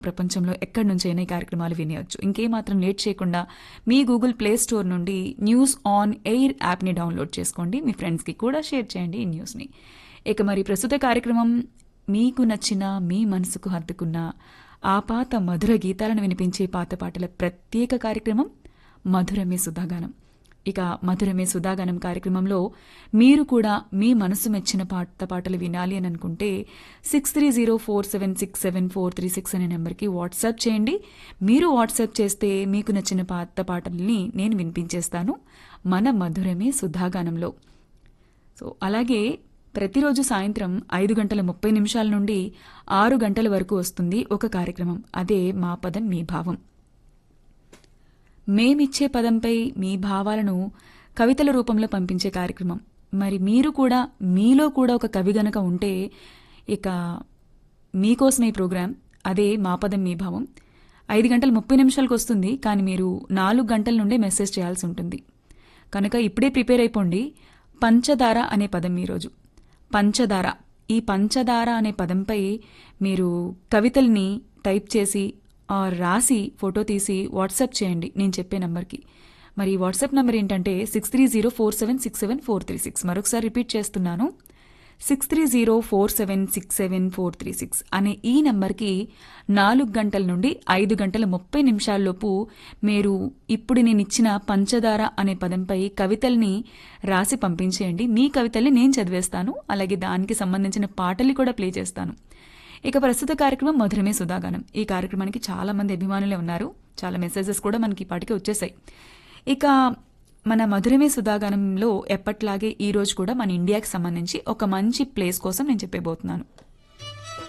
ప్రపంచంలో ఎక్కడి నుంచైనా ఈ కార్యక్రమాలు వినేయొచ్చు ఇంకేమాత్రం లేట్ చేయకుండా మీ గూగుల్ ప్లే స్టోర్ నుండి న్యూస్ ఆన్ ఎయిర్ యాప్ని డౌన్లోడ్ చేసుకోండి మీ ఫ్రెండ్స్కి కూడా షేర్ చేయండి ఈ న్యూస్ని ఇక మరి ప్రస్తుత కార్యక్రమం మీకు నచ్చిన మీ మనసుకు హత్తుకున్న ఆ పాత మధుర గీతాలను వినిపించే పాత పాటల ప్రత్యేక కార్యక్రమం మధురమే సుధాగానం ఇక మధురమే సుధాగానం కార్యక్రమంలో మీరు కూడా మీ మనసు మెచ్చిన పాత పాటలు వినాలి అని అనుకుంటే six three zero four seven six seven four three six అనే నెంబర్కి వాట్సాప్ చేయండి మీరు వాట్సాప్ చేస్తే మీకు నచ్చిన పాత పాటల్ని నేను వినిపించేస్తాను మన మధురమే సుధాగానంలో సో అలాగే ప్రతిరోజు సాయంత్రం ఐదు గంటల ముప్పై నిమిషాల నుండి ఆరు గంటల వరకు వస్తుంది ఒక కార్యక్రమం అదే మా పదం మీ భావం మేమిచ్చే పదంపై మీ భావాలను కవితల రూపంలో పంపించే కార్యక్రమం మరి మీరు కూడా మీలో కూడా ఒక కవి గనక ఉంటే ఇక మీకోసం ఈ ప్రోగ్రాం అదే మా పదం మీ భావం ఐదు గంటల ముప్పై నిమిషాలకు వస్తుంది కానీ మీరు నాలుగు గంటల నుండే మెసేజ్ చేయాల్సి ఉంటుంది కనుక ఇప్పుడే ప్రిపేర్ అయిపోండి పంచదార అనే పదం ఈరోజు పంచదార ఈ పంచదార అనే పదంపై మీరు కవితల్ని టైప్ చేసి ఆ రాసి ఫోటో తీసి వాట్సాప్ చేయండి నేను చెప్పే నంబర్కి మరి వాట్సాప్ నంబర్ ఏంటంటే six three zero four seven six seven four three six మరొకసారి రిపీట్ చేస్తున్నాను six three zero four seven six seven four three six అనే ఈ నంబర్కి నాలుగు గంటల నుండి ఐదు గంటల ముప్పై నిమిషాల్లోపు మీరు ఇప్పుడు నేను ఇచ్చిన పంచదార అనే పదంపై కవితల్ని రాసి పంపించేయండి మీ కవితల్ని నేను చదివేస్తాను అలాగే దానికి సంబంధించిన పాటల్ని కూడా ప్లే చేస్తాను ఇక ప్రస్తుత కార్యక్రమం మధురమే సుధాగానం ఈ కార్యక్రమానికి చాలా మంది అభిమానులే ఉన్నారు చాలా మెసేజెస్ కూడా మనకి ఇప్పటికే వచ్చేసాయి ఇక మన మధురమే సుధాగానంలో ఎప్పట్లాగే ఈ రోజు కూడా మన ఇండియాకి సంబంధించి ఒక మంచి ప్లేస్ కోసం నేను చెప్పబోతున్నాను